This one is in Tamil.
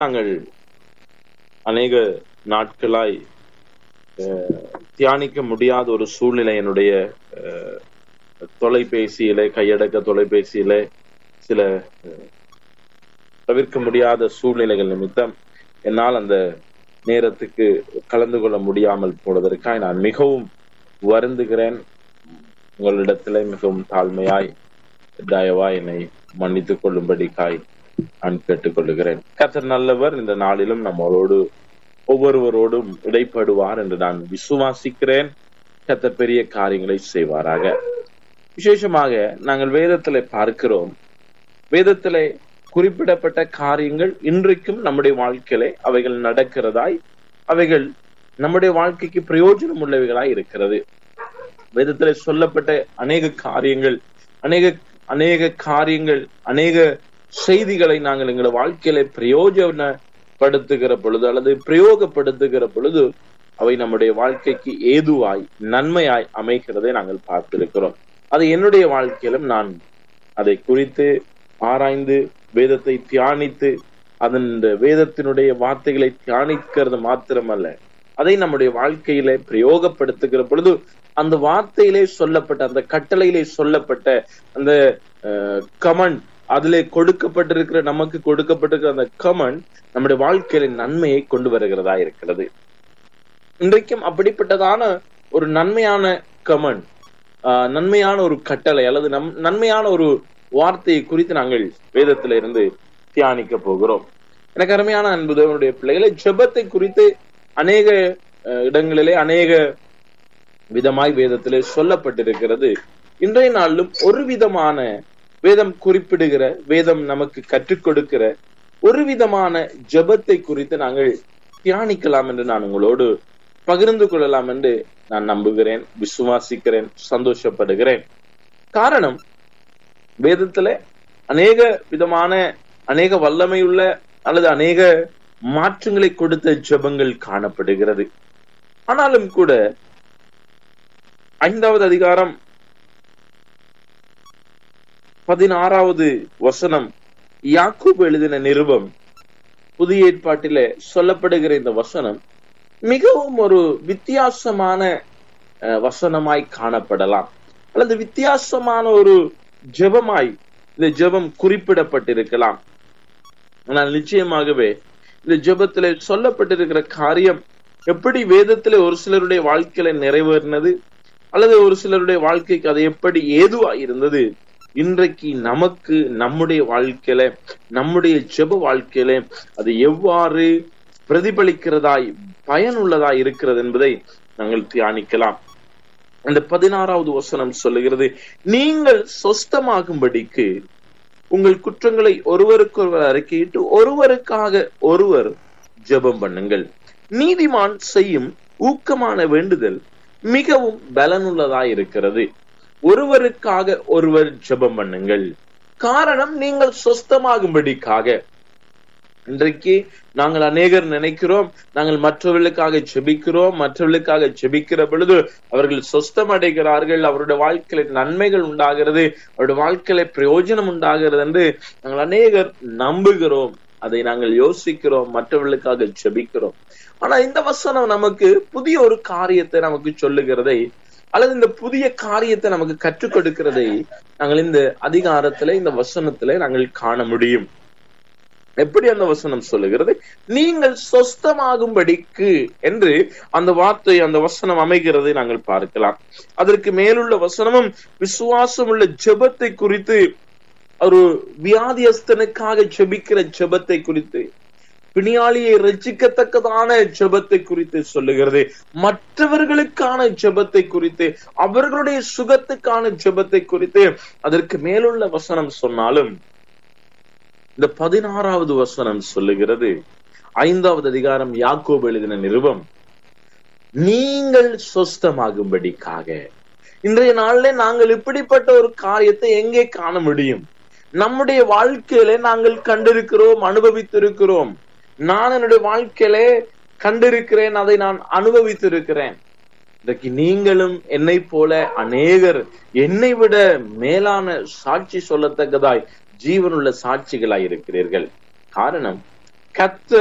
நாங்கள் அநேக நாட்களாய் அஹ், தியானிக்க முடியாத ஒரு சூழ்நிலை என்னுடைய அஹ், தொலைபேசியில கையடக்க தொலைபேசியில சில அஹ், தவிர்க்க முடியாத சூழ்நிலைகள் நிமித்தம் என்னால் அந்த நேரத்துக்கு கலந்து கொள்ள முடியாமல் போனதற்காக நான் மிகவும் வருந்துகிறேன் உங்களிடத்துல மிகவும் தாழ்மையாய் தயவாய் என்னை மன்னித்துக் கொள்ளும்படிக்காய் நான் கேட்டுக்கொள்ளுகிறேன் கர்த்தர் நல்லவர் இந்த நாளிலும் நம்மளோடு ஒவ்வொருவரோடும் இடைப்படுவார் என்று நான் விசுவாசிக்கிறேன் கர்த்தர் பெரிய காரியங்களை செய்வாராக விசேஷமாக நாங்கள் வேதத்திலே பார்க்கிறோம் வேதத்திலே குறிப்பிடப்பட்ட காரியங்கள் இன்றைக்கும் நம்முடைய வாழ்க்கையிலே அவைகள் நடக்கிறதாய் அவைகள் நம்முடைய வாழ்க்கைக்கு பிரயோஜனம் உள்ளவைகளாய் இருக்கிறது வேதத்திலே சொல்லப்பட்ட அநேக காரியங்கள் அநேக அநேக காரியங்கள் அநேக செய்திகளை நாங்கள் எங்களுடைய வாழ்க்கையில பிரயோஜனப்படுத்துகிற பொழுது அல்லது பிரயோகப்படுத்துகிற பொழுது அவை நம்முடைய வாழ்க்கைக்கு ஏதுவாய் நன்மையாய் அமைகிறதை நாங்கள் பார்த்திருக்கிறோம் அது என்னுடைய வாழ்க்கையிலும் நான் அதை குறித்து ஆராய்ந்து வேதத்தை தியானித்து அதன் இந்த வேதத்தினுடைய வார்த்தைகளை தியானிக்கிறது மாத்திரமல்ல அதை நம்முடைய வாழ்க்கையிலே பிரயோகப்படுத்துகிற பொழுது அந்த வார்த்தையிலே சொல்லப்பட்ட அந்த கட்டளையிலே சொல்லப்பட்ட அந்த கமண்ட் அதிலே கொடுக்கப்பட்டிருக்கிற நமக்கு கொடுக்கப்பட்டிருக்கிற அந்த கமண்ட் நம்முடைய வாழ்க்கையில நன்மையை கொண்டு வருகிறதா இருக்கிறது இன்றைக்கும் அப்படிப்பட்டதான ஒரு நன்மையான கமண்ட் நன்மையான ஒரு கட்டளை அல்லது நம் நன்மையான ஒரு வார்த்தையை குறித்து நாங்கள் வேதத்தில இருந்து தியானிக்க போகிறோம் எனக்கு அருமையான அன்பு தேவனுடைய பிள்ளைகளை ஜெபத்தை குறித்து அநேக அஹ், இடங்களிலே அநேக விதமாய் வேதத்திலே சொல்லப்பட்டிருக்கிறது இன்றைய நாளிலும் ஒரு விதமான வேதம் குறிப்பிடுகிற வேதம் நமக்கு கற்றுக் கொடுக்கிற ஒரு விதமான ஜெபத்தை குறித்து நாங்கள் தியானிக்கலாம் என்று நான் உங்களோடு பகிர்ந்து கொள்ளலாம் என்று நான் நம்புகிறேன் விசுவாசிக்கிறேன் சந்தோஷப்படுகிறேன் காரணம் வேதத்துல அநேக விதமான அநேக வல்லமையுள்ள அல்லது அநேக மாற்றங்களை கொடுத்த ஜெபங்கள் காணப்படுகிறது ஆனாலும் கூட ஐந்தாவது அதிகாரம் பதினாறாவது வசனம் யாக்கூப் எழுதின நிருபம் புதிய ஏற்பாட்டிலே சொல்லப்படுகிற இந்த வசனம் மிகவும் ஒரு வித்தியாசமான அஹ், வசனமாய் காணப்படலாம் அல்லது வித்தியாசமான ஒரு ஜெபமாய் இந்த ஜெபம் குறிப்பிடப்பட்டிருக்கலாம் ஆனால் நிச்சயமாகவே இந்த ஜெபத்திலே சொல்லப்பட்டிருக்கிற காரியம் எப்படி வேதத்திலே ஒரு சிலருடைய வாழ்க்கையில நிறைவேறினது அல்லது ஒரு சிலருடைய வாழ்க்கைக்கு அது எப்படி ஏதுவா இருந்தது இன்றைக்கு நமக்கு நம்முடைய வாழ்க்கையில நம்முடைய ஜெப வாழ்க்கையில அது எவ்வாறு பிரதிபலிக்கிறதாய் பயனுள்ளதாய் இருக்கிறது என்பதை நாங்கள் தியானிக்கலாம் அந்த பதினாறாவது வசனம் சொல்லுகிறது நீங்கள் சொஸ்தமாகும்படிக்கு உங்கள் குற்றங்களை ஒருவருக்கொருவர் அறிக்கையிட்டு ஒருவருக்காக ஒருவர் ஜெபம் பண்ணுங்கள் நீதிமான் செய்யும் ஊக்கமான வேண்டுதல் மிகவும் பலனுள்ளதாய் இருக்கிறது ஒருவருக்காக ஒருவர் ஜெபம் பண்ணுங்கள் காரணம் நீங்கள் சொஸ்தமாகும்படிக்காக இன்றைக்கு நாங்கள் அநேகர் நினைக்கிறோம் நாங்கள் மற்றவர்களுக்காக ஜெபிக்கிறோம் மற்றவர்களுக்காக ஜெபிக்கிற பொழுது அவர்கள் சொஸ்தம் அடைகிறார்கள் அவருடைய வாழ்க்கையில நன்மைகள் உண்டாகிறது அவருடைய வாழ்க்கையில பிரயோஜனம் உண்டாகிறது என்று நாங்கள் அநேகர் நம்புகிறோம் அதை நாங்கள் யோசிக்கிறோம் மற்றவர்களுக்காக ஜெபிக்கிறோம் ஆனா இந்த வசனம் நமக்கு புதிய ஒரு காரியத்தை நமக்கு சொல்லுகிறதை அல்லது இந்த புதிய காரியத்தை நமக்கு கற்றுக் கொடுக்கிறதை நாங்கள் இந்த அதிகாரத்திலே இந்த வசனத்திலே நாங்கள் காண முடியும் எப்படி அந்த வசனம் சொல்லுகிறது நீங்கள் சொஸ்தமாகும்படிக்கு என்று அந்த வார்த்தை அந்த வசனம் அமைகிறதை நாங்கள் பார்க்கலாம் அதற்கு மேலுள்ள வசனமும் விசுவாசம் உள்ள ஜெபத்தை குறித்து ஒரு வியாதியஸ்தனுக்காக ஜெபிக்கிற ஜெபத்தை குறித்து பிணியாளியை ரசிக்கத்தக்கதான ஜெபத்தை குறித்து சொல்லுகிறது மற்றவர்களுக்கான ஜெபத்தை குறித்து அவர்களுடைய சுகத்துக்கான ஜெபத்தை குறித்து அதற்கு மேலுள்ள வசனம் சொன்னாலும் இந்த பதினாறாவது வசனம் சொல்லுகிறது ஐந்தாவது அதிகாரம் யாக்கோபு எழுதின நிருபம் நீங்கள் சொஸ்தமாகும்படிக்காக இன்றைய நாளிலே நாங்கள் இப்படிப்பட்ட ஒரு காரியத்தை எங்கே காண முடியும் நம்முடைய வாழ்க்கையில நாங்கள் கண்டிருக்கிறோம் அனுபவித்திருக்கிறோம் நான் என்னுடைய வாழ்க்கையிலே கண்டிருக்கிறேன் அதை நான் அனுபவித்திருக்கிறேன் இன்றைக்கு நீங்களும் என்னை போல அநேகர் என்னை விட மேலான சாட்சி சொல்லத்தக்கதாய் ஜீவனுள்ள சாட்சிகளாய் இருக்கிறீர்கள் காரணம் கத்த